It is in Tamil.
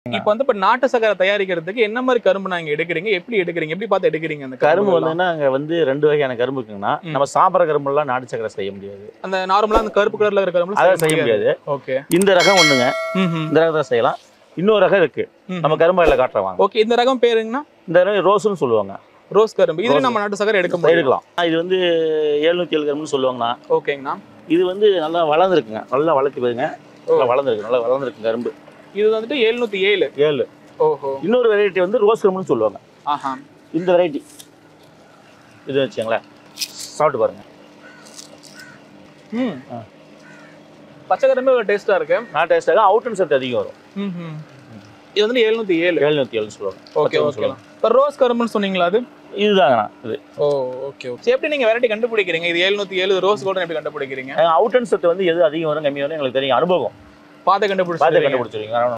இப்போ வந்து இப்ப நாட்டு சக்கரை தயாரிக்கிறதுக்கு என்ன மாதிரி கரும்பு நாங்க எடுக்கிறீங்க எப்படி எடுக்கிறீங்க எப்படி பார்த்து எடுக்கிறீங்க அந்த கரும்பு எல்லாம்? வந்துன்னா அங்க வந்து ரெண்டு வகையான கரும்பு இருக்குங்கன்னா ம். நம்ம சாப்பிட்ற கரும்புலாம் நாட்டு சக்கரை செய்ய முடியாது அந்த நார்மலா அந்த கருப்பு கலர்ல இருக்கிற கரும்பு அதை செய்ய முடியாது ஓகே இந்த ரகம் ஒண்ணுங்க இந்த ரகத்தை செய்யலாம் இன்னொரு ரகம் இருக்கு நம்ம கரும்பாயில காட்டுறவாங்க ஓகே இந்த ரகம் பேருங்கண்ணா இந்த ரகம் ரோஸ்னு சொல்லுவாங்க ரோஸ் கரும்பு இதுல ரோஸ். நம்ம நாட்டு சக்கரை எடுக்க முடியும் எடுக்கலாம் இது வந்து எழுநூத்தி ஏழு கரும்புன்னு சொல்லுவாங்கண்ணா ஓகேங்கண்ணா இது வந்து நல்லா வளர்ந்துருக்குங்க நல்லா வளர்த்து பாருங்க நல்லா வளர்ந்துருக்கு நல்லா வளர்ந்துருக்கு கரும்பு இது வந்துட்டு எழுநூத்தி ஏழு ஏழு ஓஹோ இன்னொரு வெரைட்டி வந்து ரோஸ் கரும்புன்னு சொல்லுவாங்க ஆஹா இந்த வெரைட்டி இது வச்சுங்களேன் சாப்பிட்டு பாருங்க ம் ஆ. பச்சை கரும்பு டேஸ்டா இருக்கு நான் டேஸ்டாக அவுட் அண்ட் சத்து அதிகம் வரும் ம்ஹும். இது வந்து எழுநூத்தி ஏழு எழுநூத்தி ஏழு சொல்லுவாங்க ஓகே பச்சை ஓகே சொல்லுவாங்க. இப்போ ரோஸ் கரும்புன்னு சொன்னீங்களா அது இதுதாங்கண்ணா இது ஓ ஓகே ஓகே எப்படி நீங்க வெரைட்டி கண்டுபிடிக்கிறீங்க இது எழுநூத்தி ஏழு ரோஸ் கோல்டன் எப்படி கண்டுபிடிக்கிறீங்க அவுட் அண்ட் சத்து வந்து எது அதிகம் வரும் கம்மி வரும் எங்களுக்கு தெரியும் அனுபவம் பார்த்து பார்த்து கண்டுபிடிச்சு கண்டுபிடிச்சிருக்கீங்க